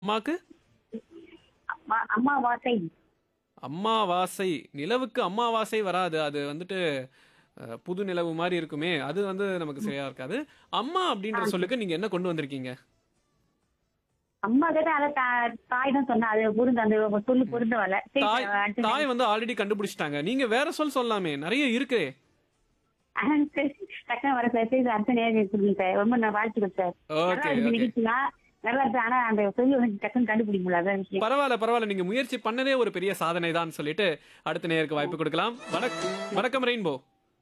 அம்மாக்கு அம்மா- அம்மாவாசை அம்மாவாசை நிலவுக்கு அம்மாவாசை வராது அது வந்துட்டு அஹ், புது நிலவு மாதிரி இருக்குமே அது வந்து நமக்கு சரியா இருக்காது அம்மா அப்படின்ற சொல்லுக்கு நீங்க என்ன கொண்டு வந்திருக்கீங்க அம்மா கிட்ட அதை தா- தாய் தான் சொன்னா அது பொருந்த அந்த சொல்லு பொருந்த வரல சரி, தாய் அடுத்து தாய் வந்து ஆல்ரெடி கண்டுபிடிச்சிட்டாங்க நீங்க வேற சொல் சொல்லலாமே நிறைய இருக்கு ஆ, சரி, டக்குனு வர சார் சரி சார், அடுத்த நேரம் சொல்லுங்க சார் ரொம்ப நான் வாழ்த்துக்கிறேன் சார் ஓகே நல்லா இருக்கு ஓகே நிகழ்ச்சிலாம் நல்லா இருக்கு ஆனா அந்த சொல்லி வந்து டக்குன்னு கண்டுபிடிக்க முடியல அதான் விஷயம் பரவாயில்ல பரவாயில்ல நீங்க முயற்சி பண்ணதே ஒரு பெரிய சாதனை தான் சொல்லிட்டு அடுத்த நேருக்கு வாய்ப்பு கொடுக்கலாம் வணக்கம் வணக்கம் ரெயின்போ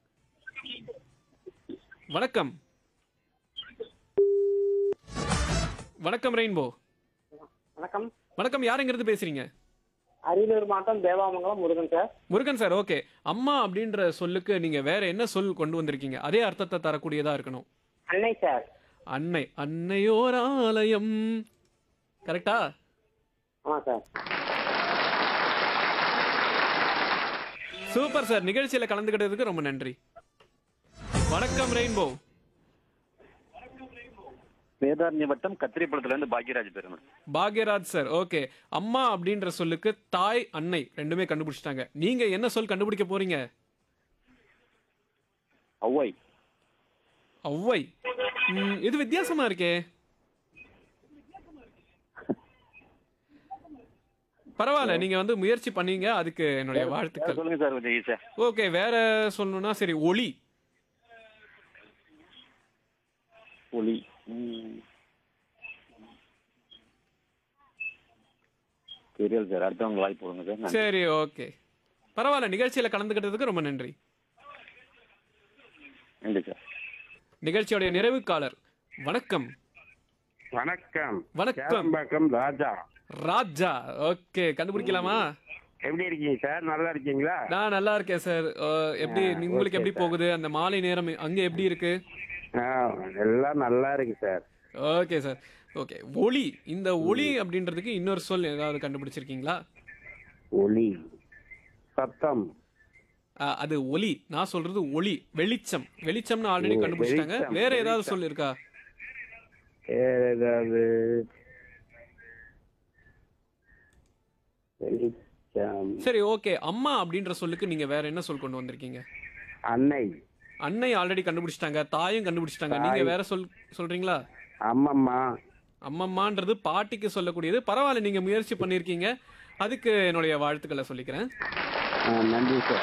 வணக்கம் வணக்கம் ரெயின்போ வணக்கம் வணக்கம் யாருங்கிறது பேசுறீங்க அரியலூர் மாவட்டம் Devamangalam Murugan sir Murugan sir okay அம்மா அப்படின்ற சொல்லுக்கு நீங்க வேற என்ன சொல் கொண்டு வந்திருக்கீங்க அதே அர்த்தத்தை தரக்கூடியதா இருக்கணும் அன்னை சார் அன்னை அன்னையோர் ஆலயம் கரெக்டா ஆமா சார் சூப்பர் சார் நிகழ்ச்சியில கலந்துக்கிட்டதுக்கு ரொம்ப நன்றி வணக்கம் ரெயின்போ வேதாரண்ய வட்டம் கத்திரிப்பழத்துல இருந்து பாக்யராஜ் பேருங்க பாக்யராஜ் சார் ஓகே அம்மா அப்படின்ற சொல்லுக்கு தாய் அன்னை ரெண்டுமே கண்டுபிடிச்சிட்டாங்க நீங்க என்ன சொல் கண்டுபிடிக்க போறீங்க ஒவ்வை ஒவ்வை ம், இது வித்தியாசமா இருக்கே பரவாயில்ல நீங்க வந்து முயற்சி பண்ணீங்க அதுக்கு என்னுடைய வேற வாழ்த்துக்கள் சொல்லுங்க சார் கொஞ்சம் ஈஸியா ஓகே வேற சொல்லணும்னா சரி ஒளி ஒளி ம். தெரியல சார் அடுத்தவங்க வாய்ப்பு கொடுங்க சார் நன்றி. சரி ஓகே பரவாயில்ல நிகழ்ச்சியில கலந்துக்கிட்டதுக்கு ரொம்ப நன்றி நன்றி சார் நிகழ்ச்சியோடைய நிறைவு காலர் வணக்கம் வணக்கம் வணக்கம். கேளம்பாக்கம் ராஜா ராஜா ஓகே கண்டுபிடிக்கலாமா எப்படி இருக்கீங்க சார் நல்லா இருக்கீங்களா நான் நல்லா இருக்கேன் சார் அஹ், எப்படி ஆ, உங்களுக்கு okay, எப்படி sir. போகுது அந்த மாலை நேரம் அங்க எப்படி இருக்கு ஆ, எல்லாம் நல்லா இருக்கு சார் ஓகே சார் ஓகே ஒளி இந்த ஒளி அப்படின்றதுக்கு இன்னொரு சொல் ஏதாவது கண்டுபிடிச்சிருக்கீங்களா ஒளி சத்தம் அஹ், அது ஒளி நான் சொல்றது ஒளி வெளிச்சம் வெளிச்சம்னு ஆல்ரெடி ஓ, கண்டுபிடிச்சிட்டாங்க வெளிச்சம், வேற ஏதாவது வெளிச்சம். சொல் இருக்கா வேற ஏதாவது வெளிச்சம் சரி ஓகே அம்மா அப்படின்ற சொல்லுக்கு நீங்க வேற என்ன சொல் கொண்டு வந்திருக்கீங்க அன்னை அன்னை ஆல்ரெடி கண்டுபிடிச்சிட்டாங்க தாயும் கண்டுபிடிச்சிட்டாங்க நீங்க தாய். வேற சொல் சொல்றீங்களா அம்மம்மா அம்மம்மான்றது பாட்டிக்கு சொல்லக்கூடியது பரவாயில்ல நீங்க முயற்சி பண்ணிருக்கீங்க அதுக்கு என்னுடைய வாழ்த்துக்களை சொல்லிக்கிறேன் ஆ, நன்றி சார்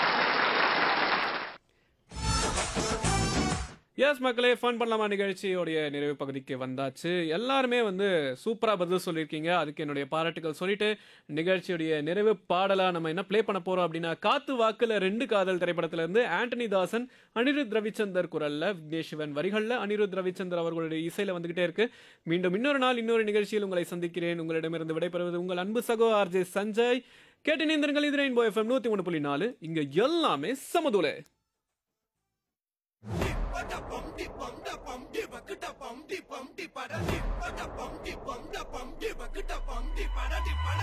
எஸ் மக்களே ஃபன் பண்ணலாமா நிகழ்ச்சியோடைய நிறைவு பகுதிக்கு வந்தாச்சு எல்லாருமே வந்து சூப்பரா பதில் சொல்லியிருக்கீங்க அதுக்கு என்னுடைய பாராட்டுகள் சொல்லிட்டு நிகழ்ச்சியுடைய நிறைவு பாடலா நம்ம என்ன ப்ளே பண்ண போறோம் அப்படின்னா காத்து வாக்குல ரெண்டு காதல் திரைப்படத்துல இருந்து ஆண்டனி தாசன் அனிருத் ரவிச்சந்தர் குரல்ல விக்னேஷ் சிவன் வரிகள்ல அனிருத் ரவிச்சந்தர் அவர்களுடைய இசையில வந்துகிட்டே இருக்கு மீண்டும் இன்னொரு நாள் இன்னொரு நிகழ்ச்சியில் உங்களை சந்திக்கிறேன் உங்களிடமிருந்து விடைபெறுவது உங்கள் அன்பு சகோ ஆர்ஜே சஞ்சய் கேட்டு நேந்திரங்கள் இது ரெயின்போ எஃப்எம் நூத்தி மூணு புள்ளி நாலு இங்க எல்லாமே சமதுலே பம் டி பம் ட பம் டி பக்குட்ட பம் டி பம் டி பட டி பட பம் டி பம் ட பம் டி பக்குட்ட பம் டி பட டி பட